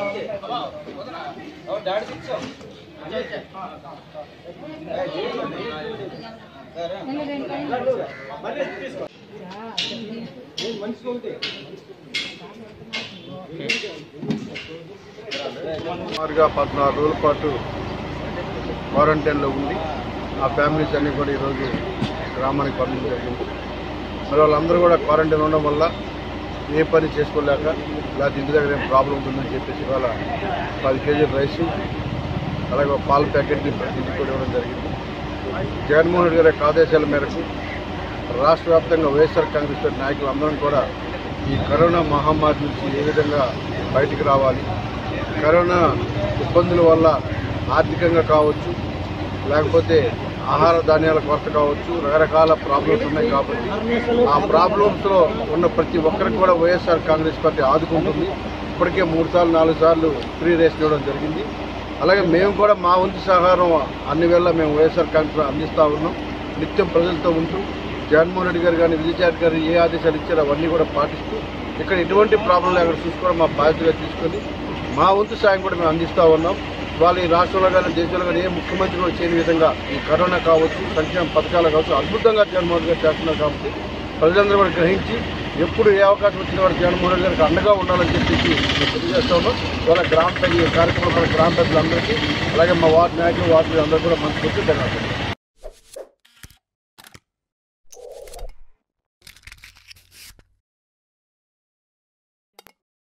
సుమారుగా పద్నాలుగు రోజుల పాటు క్వారంటైన్లో ఉండి ఆ ఫ్యామిలీస్ అన్నీ కూడా ఈరోజు గ్రామానికి పంపించడం జరిగింది మరి వాళ్ళందరూ కూడా క్వారంటైన్ ఉండడం వల్ల ఏ పని చేసుకోలేక లేకపోతే ఇంటి దగ్గర ఏం ప్రాబ్లం ఉంటుందని చెప్పేసి ఇవాళ పది కేజీల రైస్ అలాగే ఒక పాల ప్యాకెట్ని ప్రతి ఇంటికి కూడా ఇవ్వడం జరిగింది జగన్మోహన్ రెడ్డి గారి యొక్క ఆదేశాల మేరకు రాష్ట్ర వ్యాప్తంగా వైఎస్ఆర్ కాంగ్రెస్ పార్టీ నాయకులు అందరం కూడా ఈ కరోనా మహమ్మారి నుంచి ఏ విధంగా బయటికి రావాలి కరోనా ఇబ్బందుల వల్ల ఆర్థికంగా కావచ్చు లేకపోతే ఆహార ధాన్యాల కొరత కావచ్చు రకరకాల ప్రాబ్లమ్స్ ఉన్నాయి కాబట్టి ఆ ప్రాబ్లమ్స్లో ఉన్న ప్రతి ఒక్కరికి కూడా వైఎస్ఆర్ కాంగ్రెస్ పార్టీ ఆదుకుంటుంది ఇప్పటికే మూడు సార్లు నాలుగు సార్లు ఫ్రీ రేషన్ ఇవ్వడం జరిగింది అలాగే మేము కూడా మా వంతు సహకారం అన్ని వేళ మేము వైఎస్ఆర్ కాంగ్రెస్ అందిస్తూ ఉన్నాం నిత్యం ప్రజలతో ఉంటూ జగన్మోహన్ రెడ్డి గారు కానీ విజయచారి గారు ఏ ఆదేశాలు ఇచ్చారో అవన్నీ కూడా పాటిస్తూ ఇక్కడ ఎటువంటి ప్రాబ్లం లేకుండా చూసుకోవడం మా బాధ్యతగా తీసుకొని మా వంతు సాయం కూడా మేము అందిస్తూ ఉన్నాం వాళ్ళు ఈ రాష్ట్రంలో కానీ దేశంలో కానీ ఏ ముఖ్యమంత్రి కూడా చేయని విధంగా ఈ కరోనా కావచ్చు సంక్షేమ పథకాలు కావచ్చు అద్భుతంగా జగన్మోహన్ రెడ్డి గారు చేస్తున్నారు కాబట్టి ప్రజలందరూ కూడా గ్రహించి ఎప్పుడు ఏ అవకాశం వచ్చినా కూడా జగన్మోహన్ రెడ్డి గారికి అండగా ఉండాలని చెప్పేసి మేము తెలియజేస్తా ఉన్నాం ఇవాళ గ్రామ పెద్ద ఈ కార్యక్రమంలో గ్రామ పెద్దలందరికీ అలాగే మా వార్డు నాయకులు వార్డు అందరూ కూడా మనసు ధన్యవాదాలు